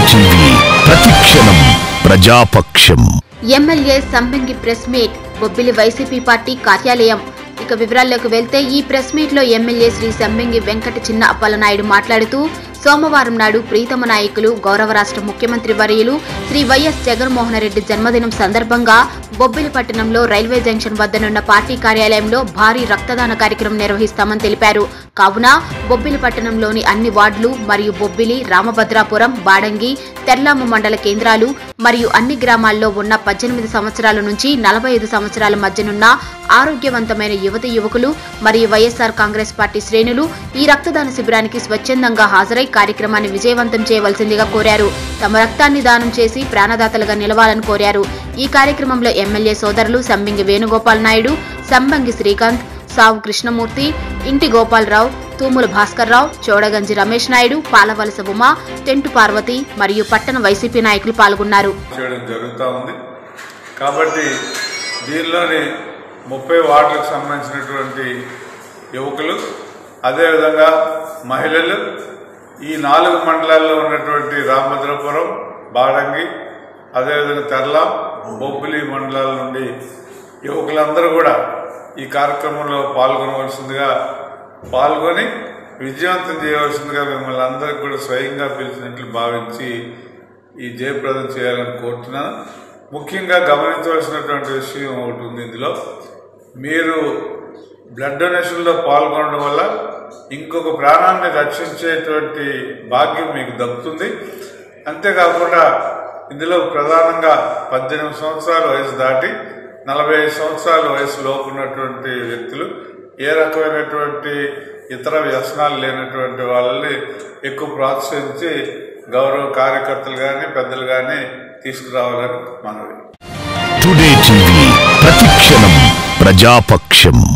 TV Prathikshanam ప్రజాపక్షం MLA Sambangi press meet Bobbili YCP party కార్యాలయం ఇక వివరాల్లోకి వెళ్తే ఈ ప్రెస్ మీట్ లో ఎమ్మెల్యే శ్రీ సంబంగి వెంకట చిన్న అప్పలనాయుడు మాట్లాడుతూ సోమవారం నాడు ప్రీతమ నాయకులు గౌరవ రాష్ట్ర ముఖ్యమంత్రి వర్యులు శ్రీ వైఎస్ జగన్మోహన్ రెడ్డి జన్మదినం సందర్భంగా బొబ్బిలి పట్టణంలో రైల్వే జంక్షన్ వద్దనున్న పార్టీ కార్యాలయంలో భారీ రక్తదాన కార్యక్రమం నిర్వహిస్తామని తెలిపారు కావున బొబ్బిలి పట్టణంలోని అన్ని వార్డులు మరియు బొబ్బిలి రామభద్రాపురం బాడంగి తెర్లాము మండల కేంద్రాలు మరియు అన్ని గ్రామాల్లో ఉన్న పద్దెనిమిది సంవత్సరాల నుంచి నలభై ఐదు సంవత్సరాల మధ్యనున్న ఆరోగ్యవంతమైన యువతి యువకులు మరియు వైఎస్ఆర్ కాంగ్రెస్ పార్టీ శ్రేణులు ఈ రక్తదాన శిబిరానికి స్వచ్ఛందంగా హాజరై కార్యక్రమాన్ని విజయవంతం చేయవలసిందిగా కోరారు తమ రక్తాన్ని దానం చేసి ప్రాణదాతలుగా నిలవాలని కోరారు ఈ కార్యక్రమంలో ఎమ్మెల్యే సోదరులు సంబంగి వేణుగోపాల్ నాయుడు సంబంగి శ్రీకాంత్ సావు కృష్ణమూర్తి ఇంటి గోపాలరావు తూముల భాస్కర్రావు చోడగంజి రమేష్ నాయుడు పాలవలస ఉమా టెంటు పార్వతి మరియు పట్టణ వైసీపీ నాయకులు పాల్గొన్నారు చేయడం జరుగుతూ ఉంది కాబట్టి దీనిలోని ముప్పై వార్డులకు సంబంధించినటువంటి యువకులు అదేవిధంగా మహిళలు ఈ నాలుగు మండలాల్లో ఉన్నటువంటి రామభద్రపురం బాడంగి అదేవిధంగా తెరలాం బొబ్బిలి మండలాల నుండి యువకులందరూ కూడా ఈ కార్యక్రమంలో పాల్గొనవలసిందిగా పాల్గొని విజయవంతం చేయవలసిందిగా మిమ్మల్ని అందరికి కూడా స్వయంగా పిలిచినట్లు భావించి ఈ జయప్రదం చేయాలని కోరుతున్నాను ముఖ్యంగా గమనించవలసినటువంటి విషయం ఒకటి ఉంది ఇందులో మీరు బ్లడ్ డొనేషన్లో పాల్గొనడం వల్ల ఇంకొక ప్రాణాన్ని రక్షించేటువంటి భాగ్యం మీకు దక్కుతుంది అంతేకాకుండా ఇందులో ప్రధానంగా పద్దెనిమిది సంవత్సరాల వయసు దాటి నలభై ఐదు సంవత్సరాల వయసు లోపు ఉన్నటువంటి వ్యక్తులు ఏ రకమైనటువంటి ఇతర వ్యసనాలు లేనటువంటి వాళ్ళని ఎక్కువ ప్రోత్సహించి గౌరవ కార్యకర్తలు కానీ పెద్దలు కానీ తీసుకురావాలని మనవి టుడే టీవీ ప్రతిక్షణం ప్రజాపక్షం